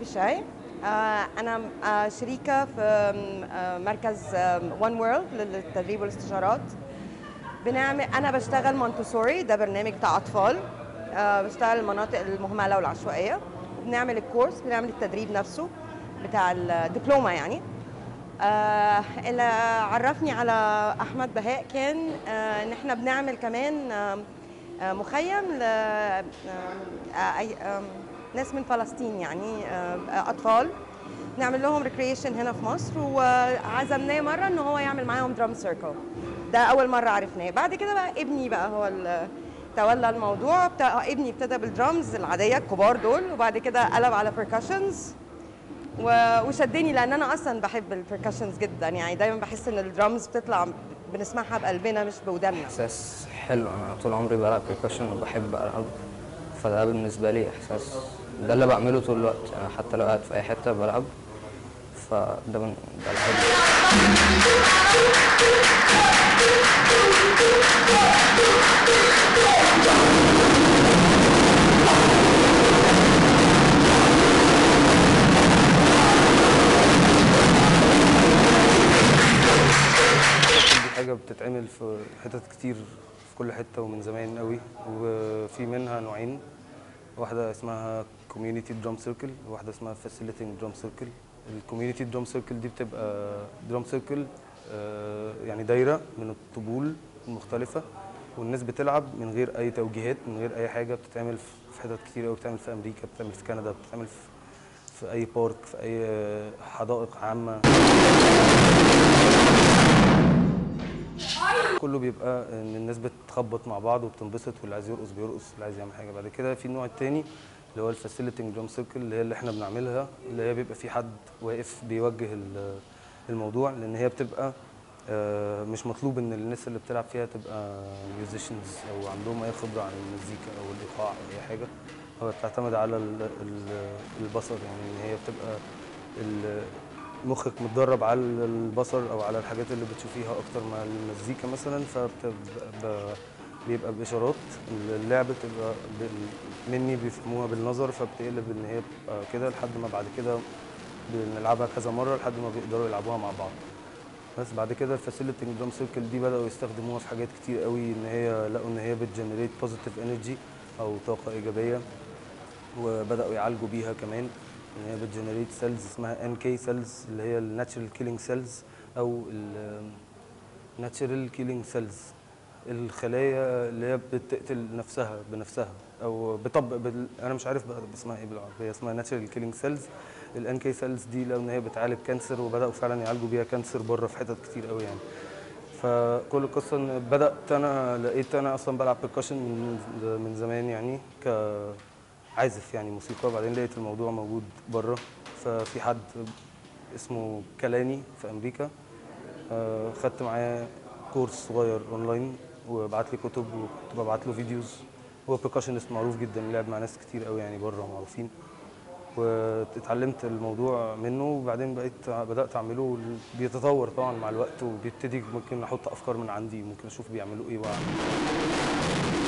شاي آه، انا آه، شريكه في آم، آه، مركز وان وورلد للتدريب والاستشارات بنعمل انا بشتغل مونتسوري ده برنامج بتاع اطفال آه، بشتغل المناطق المهمله والعشوائيه وبنعمل الكورس بنعمل التدريب نفسه بتاع الدبلومه يعني آه اللي عرفني على احمد بهاء كان آه ان احنا بنعمل كمان آه آه مخيم ل آه آه أي- آه ناس من فلسطين يعني آه آه اطفال نعمل لهم ريكريشن هنا في مصر وعزمناه مره ان هو يعمل معاهم درام سيركل ده اول مره عرفناه بعد كده بقى ابني بقى هو ال- تولى الموضوع بتاع ابني ابتدى بالدرامز العاديه الكبار دول وبعد كده قلب على بيركشنز و- وشدني لان انا اصلا بحب البركشنز جدا يعني دايما بحس ان الدرامز بتطلع بنسمعها بقلبنا مش بوداننا احساس حلو انا طول عمري بلعب بيركشن وبحب العب فده بالنسبه لي احساس ده اللي بعمله طول الوقت انا حتى لو قاعد في اي حته بلعب فده من ده الحلو دي حاجة بتتعمل في حتت كتير في كل حتة ومن زمان قوي وفي منها نوعين واحدة اسمها كوميونيتي درام سيركل وواحدة اسمها فاسيليتنج درام سيركل الكوميونيتي درام سيركل دي بتبقى درام سيركل يعني دايرة من الطبول المختلفة والناس بتلعب من غير أي توجيهات من غير أي حاجة بتتعمل في حتت كتير قوي بتتعمل في أمريكا بتتعمل في كندا بتتعمل في في أي بارك في أي حدائق عامة كله بيبقى ان الناس بتخبط مع بعض وبتنبسط واللي عايز يرقص بيرقص واللي عايز يعمل حاجه بعد كده في النوع التاني اللي هو الفاسيليتنج درام سيركل اللي هي اللي احنا بنعملها اللي هي بيبقى في حد واقف بيوجه ال- الموضوع لان هي بتبقى آه، مش مطلوب ان الناس اللي بتلعب فيها تبقى ميوزيشنز او عندهم اي خبره عن المزيكا او الايقاع او اي حاجه هو بتعتمد على ال- ال- البصر يعني ان هي بتبقى ال- مخك متدرب على البصر او على الحاجات اللي بتشوفيها اكتر مع المزيكا مثلا فبيبقى بيبقى باشارات اللعبه بتبقى بال- مني بيفهموها بالنظر فبتقلب ان هي بتبقى كده لحد ما بعد كده بنلعبها كذا مره لحد ما بيقدروا يلعبوها مع بعض بس بعد كده الفاسيليتنج درام سيركل دي بداوا يستخدموها في حاجات كتير قوي ان هي لقوا ان هي بتجنريت بوزيتيف انرجي او طاقه ايجابيه وبداوا يعالجوا بيها كمان ان هي بتجنريت سيلز اسمها ان كي سيلز اللي هي الناتشرال كيلينج سيلز او الناتشرال كيلينج سيلز الخلايا اللي هي بتقتل نفسها بنفسها او بطبق بال... انا مش عارف بقى اسمها ايه بالعربيه اسمها ناتشرال كيلينج سيلز الان كي سيلز دي لو ان هي بتعالج كانسر وبداوا فعلا يعالجوا بيها كانسر بره في حتت كتير قوي يعني فكل القصه ان بدات انا لقيت انا اصلا بلعب بيركشن من من زمان يعني كعازف يعني موسيقى وبعدين لقيت الموضوع موجود بره ففي حد اسمه كلاني في امريكا آه، خدت معاه كورس صغير اونلاين وبعت لي كتب وكنت ببعت له فيديوز هو بيركشنست معروف جدا لعب مع ناس كتير قوي يعني بره معروفين واتعلمت الموضوع منه وبعدين بقيت بدات اعمله بيتطور طبعا مع الوقت وبيبتدي ممكن احط افكار من عندي ممكن اشوف بيعملوا ايه واعمل